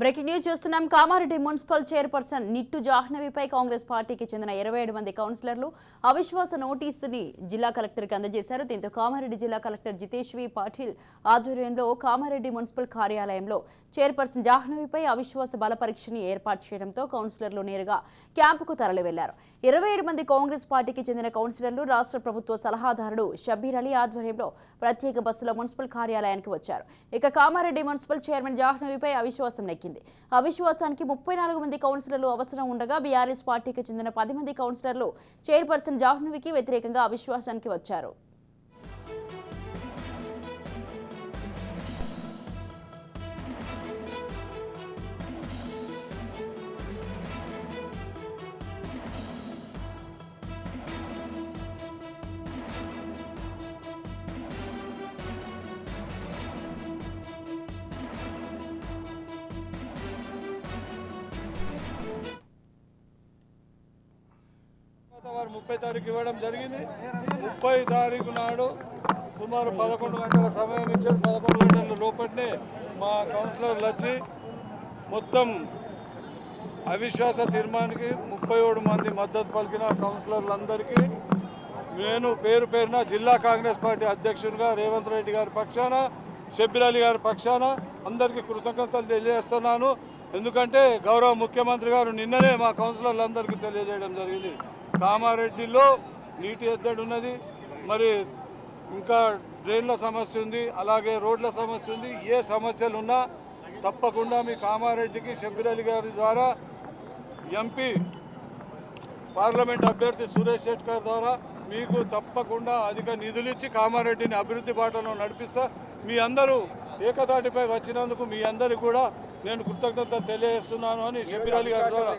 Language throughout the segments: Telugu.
బ్రేకింగ్ న్యూస్ చూస్తున్నాం కామారెడ్డి మున్సిపల్ చైర్పర్సన్ నిట్టు జాహ్నవిపై కాంగ్రెస్ పార్టీకి చెందిన ఇరవై ఏడు మంది కౌన్సిలర్లు అవిశ్వాస నోటీసుని జిల్లా కలెక్టర్కి అందజేశారు దీంతో కామారెడ్డి జిల్లా కలెక్టర్ జితేష్ వి పాటిల్ ఆధ్వర్యంలో కామారెడ్డి మున్సిపల్ కార్యాలయంలో చైర్పర్సన్ జాహ్నవిపై అవిశ్వాస బల పరీక్షని ఏర్పాటు చేయడంతో కౌన్సిలర్లు నేరుగా క్యాంపుకు తరలి వెళ్లారు ఇరవై ఏడు మంది కాంగ్రెస్ పార్టీకి చెందిన కౌన్సిలర్లు రాష్ట్ర ప్రభుత్వ సలహాదారుడు షబీర్ అలీ ఆధ్వర్యంలో ప్రత్యేక బస్సులో మున్సిపల్ కార్యాలయానికి వచ్చారు ఇక కామారెడ్డి మున్సిపల్ చైర్మన్ జాహ్నవిపై అవిశ్వాసం నెక్కింది అవిశ్వాసానికి ముప్పై నాలుగు మంది కౌన్సిలర్లు అవసరం ఉండగా బీఆర్ఎస్ పార్టీకి చెందిన పది మంది కౌన్సిలర్లు చైర్పర్సన్ జాహ్నవికి వ్యతిరేకంగా అవిశ్వాసానికి వచ్చారు తర్వాత వారు ముప్పై తారీఖు ఇవ్వడం జరిగింది ముప్పై తారీఖు నాడు సుమారు పదకొండు గంటల సమయం ఇచ్చారు పదకొండు గంటల లోపలనే మా కౌన్సిలర్లు వచ్చి మొత్తం అవిశ్వాస తీర్మానానికి ముప్పై ఏడు మంది మద్దతు పలికిన కౌన్సిలర్లందరికీ నేను పేరు పేరున జిల్లా కాంగ్రెస్ పార్టీ అధ్యక్షునిగా రేవంత్ రెడ్డి గారి పక్షాన షబ్బీర్ అలీ గారి పక్షాన అందరికీ కృతజ్ఞతలు తెలియజేస్తున్నాను ఎందుకంటే గౌరవ ముఖ్యమంత్రి గారు నిన్ననే మా కౌన్సిలర్లందరికీ తెలియజేయడం జరిగింది కామారెడ్డిలో నీటి ఎద్దడి ఉన్నది మరి ఇంకా డ్రైన్ల సమస్య ఉంది అలాగే రోడ్ల సమస్య ఉంది ఏ సమస్యలు ఉన్నా తప్పకుండా మీ కామారెడ్డికి షబ్బీర్ అలీ గారి ద్వారా ఎంపీ పార్లమెంట్ అభ్యర్థి సురేష్ శెట్కర్ ద్వారా మీకు తప్పకుండా అధిక నిధులు ఇచ్చి కామారెడ్డిని అభివృద్ధి బాటలో నడిపిస్తా మీ అందరూ ఏకతాటిపై వచ్చినందుకు మీ అందరికీ కూడా నేను కృతజ్ఞత తెలియజేస్తున్నాను అని షబీర్ అలీ గారి ద్వారా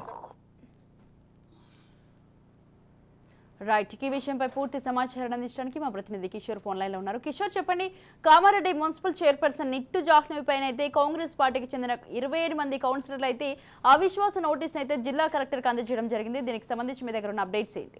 రైట్ ఈ విషయంపై పూర్తి సమాచారం అందించడానికి మా ప్రతినిధి కిషోర్ ఫోన్ లైన్లో ఉన్నారు కిషోర్ చెప్పండి కామారెడ్డి మున్సిపల్ చైర్పర్సన్ నిట్టు జాహ్నవి పైన అయితే కాంగ్రెస్ పార్టీకి చెందిన ఇరవై ఏడు మంది కౌన్సిలర్లు అయితే అవిశ్వాస నోటీసును అయితే జిల్లా కలెక్టర్కి అందజేయడం జరిగింది దీనికి సంబంధించి మీ దగ్గర ఉన్న అప్డేట్స్ ఏంటి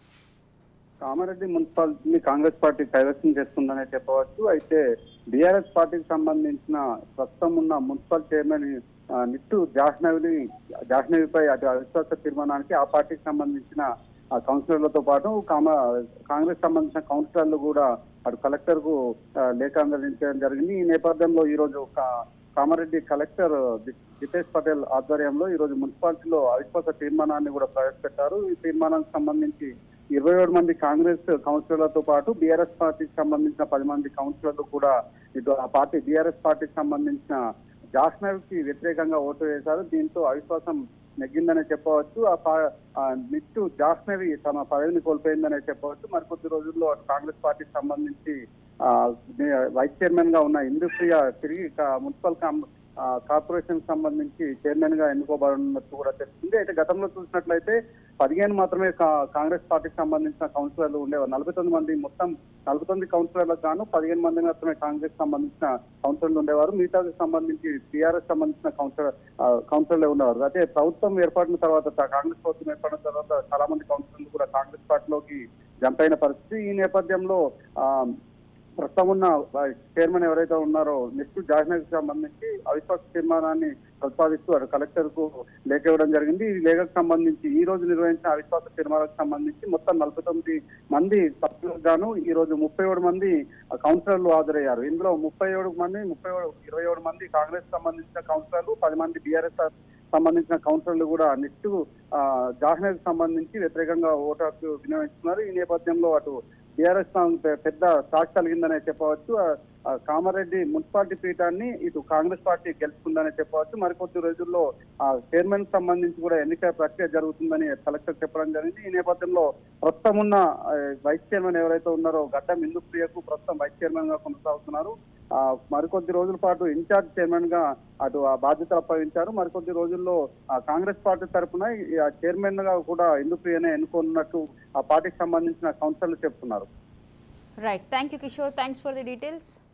కామారెడ్డి మున్సిపాలిటీని కాంగ్రెస్ పార్టీ కైవసం చేస్తుందనే చెప్పవచ్చు అయితే బీఆర్ఎస్ పార్టీకి సంబంధించిన ప్రస్తుతం ఉన్న మున్సిపల్ చైర్మన్ ఆ, నిట్టు జాహ్నవిని జాహ్నవిపై అటు అవిశ్వాస తీర్మానానికి ఆ పార్టీకి సంబంధించిన ఆ కౌన్సిలర్లతో పాటు కామ కాంగ్రెస్ సంబంధించిన కౌన్సిలర్లు కూడా అటు కలెక్టర్ కు ఆ, లేఖ అందజేయడం జరిగింది ఈ నేపథ్యంలో ఈ రోజు కా- కామారెడ్డి కలెక్టర్ జి- జితేష్ పటేల్ ఆధ్వర్యంలో ఈ రోజు మున్సిపాలిటీలో అవిశ్వాస తీర్మానాన్ని కూడా ప్రవేశపెట్టారు ఈ తీర్మానానికి సంబంధించి ఇరవై ఏడు మంది కాంగ్రెస్ కౌన్సిలర్లతో పాటు బీఆర్ఎస్ పార్టీకి సంబంధించిన పది మంది కౌన్సిలర్లు కూడా ఇటు ఆ పార్టీ బీఆర్ఎస్ పార్టీకి సంబంధించిన జాస్నవ్ కి వ్యతిరేకంగా ఓటు వేశారు దీంతో అవిశ్వాసం నెగ్గిందనే చెప్పవచ్చు ఆ పా- ఆ నిట్టు జాస్నవి తమ పదవిని కోల్పోయిందనే చెప్పవచ్చు మరికొద్ది రోజుల్లో అటు కాంగ్రెస్ పార్టీకి సంబంధించి ఆ, వైస్ చైర్మన్ గా ఉన్న ఇందుప్రియ తిరిగి కా- మున్సిపల్ కాం- ఆ, కార్పొరేషన్ సంబంధించి చైర్మన్ గా ఎన్నుకోబడినట్టు కూడా తెలుస్తుంది అయితే గతంలో చూసినట్లయితే పదిహేను మాత్రమే కా- కాంగ్రెస్ పార్టీకి సంబంధించిన కౌన్సిలర్లు ఉండేవారు నలభై తొమ్మిది మంది మొత్తం నలభై తొమ్మిది కౌన్సిలర్లకు గాను పదిహేను మంది మాత్రమే కాంగ్రెస్ సంబంధించిన కౌన్సిలర్లు ఉండేవారు మిగతాకి సంబంధించి టీఆర్ఎస్ సంబంధించిన కౌన్సిలర్ ఆ, కౌన్సిలర్లే ఉండేవారు అయితే ప్రభుత్వం ఏర్పడిన తర్వాత త- కాంగ్రెస్ ప్రభుత్వం ఏర్పడిన తర్వాత చాలా మంది కౌన్సిలర్లు కూడా కాంగ్రెస్ పార్టీలోకి జంప్ అయిన పరిస్థితి ఈ నేపథ్యంలో ఆ, ప్రస్తుతం ఉన్న చైర్మన్ ఎవరైతే ఉన్నారో నెక్స్ట్ జాహ్నవికి సంబంధించి అవిశ్వాస తీర్మానాన్ని ప్రతిపాదిస్తూ అటు కలెక్టర్ కు లేఖ ఇవ్వడం జరిగింది ఈ లేఖకు సంబంధించి ఈ రోజు నిర్వహించిన అవిశ్వాస తీర్మానానికి సంబంధించి మొత్తం నలభై తొమ్మిది మంది సభ్యులకు గాను ఈ రోజు ముప్పై ఏడు మంది కౌన్సిలర్లు హాజరయ్యారు ఇందులో ముప్పై ఏడు మంది ముప్పై ఏడు ఇరవై ఏడు మంది కాంగ్రెస్ సంబంధించిన కౌన్సిలర్లు పది మంది బీఆర్ఎస్ సంబంధించిన కౌన్సిలర్లు కూడా నెక్స్ట్ జాహ్నవికి సంబంధించి వ్యతిరేకంగా ఓటు హక్కు వినియోగించుకున్నారు ఈ నేపథ్యంలో అటు టీఆర్ఎస్ పెద్ద షాక్ కలిగిందనే చెప్పవచ్చు ఆ, ఆ, కామారెడ్డి మున్సిపాలిటీ పీఠాన్ని ఇటు కాంగ్రెస్ పార్టీ గెలుచుకుందనే చెప్పవచ్చు మరికొద్ది రోజుల్లో ఆ చైర్మన్ సంబంధించి కూడా ఎన్నికల ప్రక్రియ జరుగుతుందని కలెక్టర్ చెప్పడం జరిగింది ఈ నేపథ్యంలో ప్రస్తుతం ఉన్న ఆ, వైస్ చైర్మన్ ఎవరైతే ఉన్నారో గడ్డం ఇందు ప్రియకు ప్రస్తుతం వైస్ చైర్మన్ గా కొనసాగుతున్నారు ఆ, మరికొద్ది రోజుల పాటు ఇన్ఛార్జ్ చైర్మన్ గా అటు ఆ బాధ్యతలు అప్పగించారు మరికొద్ది రోజుల్లో ఆ కాంగ్రెస్ పార్టీ తరఫున చైర్మన్ గా కూడా ఇందు ప్రియనే ఎన్నుకున్నట్టు ఆ పార్టీకి సంబంధించిన కౌన్సిలర్లు చెప్తున్నారు right thank you Kishore thanks for the details